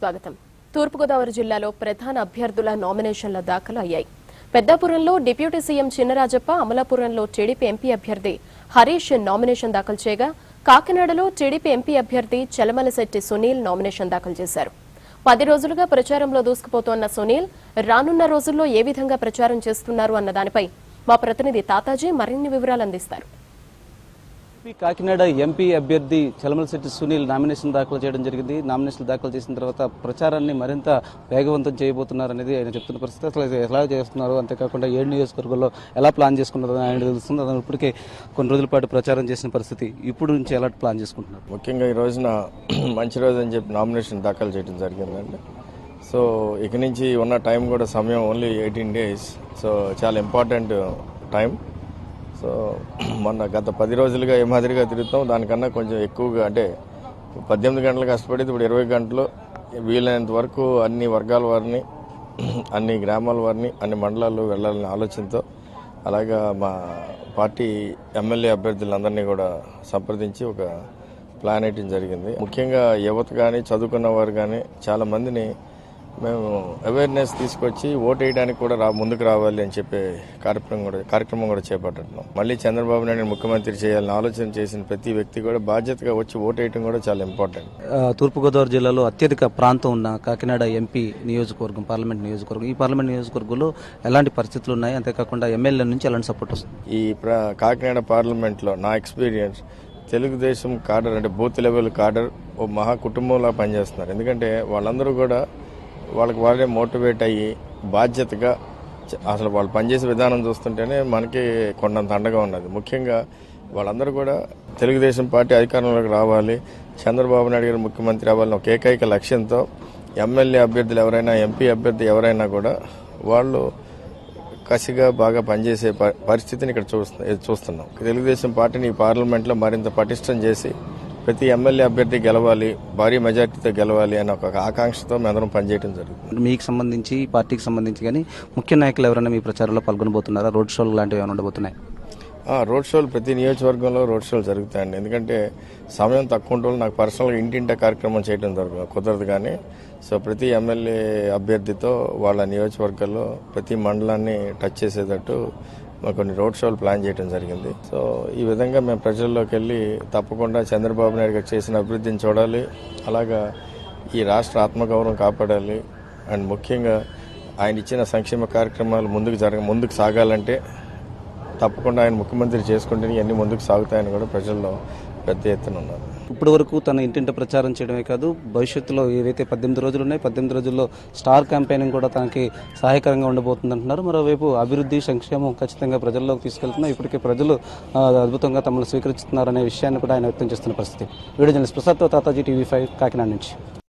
స్వాగతం తూర్పుగోదావరి జిల్లాలో ప్రధాన అభ్యర్థుల నామినేషన్ల దాఖలు అయ్యాయి పెద్దాపురంలో డిప్యూటీ సీఎం చిన్నరాజప్ప అమలాపురంలో టీడీపీ ఎంపీ అభ్యర్థి హరీష్ నామినేషన్ దాఖలు చేయగా కాకినాడలో టీడీపీ ఎంపీ అభ్యర్థి చలమలశెట్టి సునీల్ నామినేషన్ దాఖలు చేశారు పది రోజులుగా ప్రచారంలో దూసుకుపోతోన్న సునీల్ రానున్న రోజుల్లో ఏ విధంగా ప్రచారం చేస్తున్నారు అన్న దానిపై మా ప్రతినిధి తాతాజీ మరిన్ని వివరాలు అందిస్తారు ఎంపీ కాకినాడ ఎంపీ అభ్యర్థి చలమలశెట్టి సునీల్ నామినేషన్ దాఖలు చేయడం జరిగింది నామినేషన్ దాఖలు చేసిన తర్వాత ప్రచారాన్ని మరింత వేగవంతం చేయబోతున్నారు అనేది ఆయన చెప్తున్న పరిస్థితి అసలు ఇది ఎలా చేస్తున్నారు అంతేకాకుండా ఏడు నియోజకవర్గాల్లో ఎలా ప్లాన్ చేసుకున్నారు ఆయన తెలుస్తుంది అతను ఇప్పటికే కొన్ని రోజుల పాటు ప్రచారం చేసిన పరిస్థితి ఇప్పుడు నుంచి ఎలా ప్లాన్ చేసుకుంటున్నారు ముఖ్యంగా ఈ రోజున మంచి రోజు అని చెప్పి నామినేషన్ దాఖలు చేయడం జరిగిందండి సో ఇక నుంచి ఉన్న టైం కూడా సమయం ఓన్లీ ఎయిటీన్ డేస్ సో చాలా ఇంపార్టెంట్ టైం సో మొన్న గత పది రోజులుగా ఏ మాదిరిగా తిరుగుతాం దానికన్నా కొంచెం ఎక్కువగా అంటే పద్దెనిమిది గంటలు కష్టపడి ఇప్పుడు ఇరవై గంటలు వీలైనంత వరకు అన్ని వర్గాల వారిని అన్ని గ్రామాల వారిని అన్ని మండలాలు వెళ్ళాలనే ఆలోచనతో అలాగా మా పార్టీ ఎమ్మెల్యే అభ్యర్థులందరినీ కూడా సంప్రదించి ఒక ప్లాన్ వేయటం జరిగింది ముఖ్యంగా యువత కానీ చదువుకున్న వారు కానీ చాలా మందిని మేము అవేర్నెస్ తీసుకొచ్చి ఓటు వేయడానికి కూడా రా ముందుకు రావాలి అని చెప్పే కార్యక్రమం కూడా కార్యక్రమం కూడా చేపట్టున్నాం మళ్ళీ చంద్రబాబు నాయుడు ముఖ్యమంత్రి చేయాలని ఆలోచన చేసిన ప్రతి వ్యక్తి కూడా బాధ్యతగా వచ్చి ఓటు వేయడం కూడా చాలా ఇంపార్టెంట్ ఆ, తూర్పుగోదావరి జిల్లాలో అత్యధిక ప్రాంతం ఉన్న కాకినాడ ఎంపీ నియోజకవర్గం పార్లమెంట్ నియోజకవర్గం ఈ పార్లమెంట్ నియోజకవర్గంలో ఎలాంటి పరిస్థితులు ఉన్నాయి అంతేకాకుండా ఎమ్మెల్యే నుంచి ఎలాంటి సపోర్ట్ వస్తుంది ఈ ప్ర కాకినాడ పార్లమెంట్లో నా ఎక్స్పీరియన్స్ తెలుగుదేశం కాడర్ అంటే బూత్ లెవెల్ కాడర్ ఓ మహా కుటుంబంలా పనిచేస్తున్నారు ఎందుకంటే వాళ్ళందరూ కూడా వాళ్ళకి వాళ్ళే మోటివేట్ అయ్యి బాధ్యతగా చ- అసలు వాళ్ళు పనిచేసే విధానం చూస్తుంటేనే మనకి కొండంత అండగా ఉన్నది ముఖ్యంగా వాళ్ళందరూ కూడా తెలుగుదేశం పార్టీ అధికారంలోకి రావాలి చంద్రబాబు నాయుడు గారు ముఖ్యమంత్రి అవ్వాలని ఒక ఏకైక లక్ష్యంతో ఎమ్మెల్యే అభ్యర్థులు ఎవరైనా ఎంపీ అభ్యర్థి ఎవరైనా కూడా వాళ్ళు కసిగా బాగా పనిచేసే ప- పరిస్థితిని ఇక్కడ చూస్తు చూస్తున్నాం తెలుగుదేశం పార్టీని ఈ పార్లమెంట్లో మరింత పటిష్టం చేసి ప్రతి ఎమ్మెల్యే అభ్యర్థి గెలవాలి భారీ మెజార్టీతో గెలవాలి అనే ఒక ఆకాంక్షతో మేమందరం పనిచేయడం జరుగుతుంది మీకు సంబంధించి ఈ పార్టీకి సంబంధించి కానీ ముఖ్య నాయకులు ఎవరైనా మీ ప్రచారంలో పాల్గొనబోతున్నారా రోడ్ షోలు లాంటివి ఏమైనా ఉండబోతున్నాయి ఆ, రోడ్ షోలు ప్రతి నియోజకవర్గంలో రోడ్ షోలు జరుగుతాయండి ఎందుకంటే సమయం తక్కువ ఉండడం నాకు పర్సనల్గా ఇంటింట కార్యక్రమం చేయడం జరగదు కుదరదు కానీ సో ప్రతి ఎమ్మెల్యే అభ్యర్థితో వాళ్ళ నియోజకవర్గాల్లో ప్రతి మండలాన్ని టచ్ చేసేటట్టు మాకు కొన్ని రోడ్ షోలు ప్లాన్ చేయడం జరిగింది సో ఈ విధంగా మేము ప్రజల్లోకి వెళ్ళి తప్పకుండా చంద్రబాబు నాయుడు గారు చేసిన అభివృద్ధిని చూడాలి అలాగా ఈ రాష్ట్ర ఆత్మగౌరవం కాపాడాలి అండ్ ముఖ్యంగా ఆయన ఇచ్చిన సంక్షేమ కార్యక్రమాలు ముందుకు జరగ ముందుకు సాగాలంటే తప్పకుండా ఆయన ముఖ్యమంత్రి చేసుకుంటేనే ఇవన్నీ ముందుకు సాగుతాయని కూడా ప్రజల్లో పెద్ద ఎత్తున ఉన్నారు ఇప్పటి వరకు తన ఇంటింట ప్రచారం చేయడమే కాదు భవిష్యత్తులో ఏవైతే పద్దెనిమిది రోజులు ఉన్నాయి పద్దెనిమిది రోజుల్లో స్టార్ క్యాంపెయినింగ్ కూడా తనకి సహాయకరంగా ఉండబోతుంది అంటున్నారు మరోవైపు అభివృద్ధి సంక్షేమం ఖచ్చితంగా ప్రజల్లోకి తీసుకెళ్తున్నారు ఇప్పటికే ప్రజలు ఆ, అద్భుతంగా తమను స్వీకరిస్తున్నారనే విషయాన్ని కూడా ఆయన వ్యక్తం చేస్తున్న పరిస్థితి వీడియో జర్నలిస్ట్ ప్రసాద్తో తాతాజీ టీవీ ఫైవ్ కాకినాడ నుంచి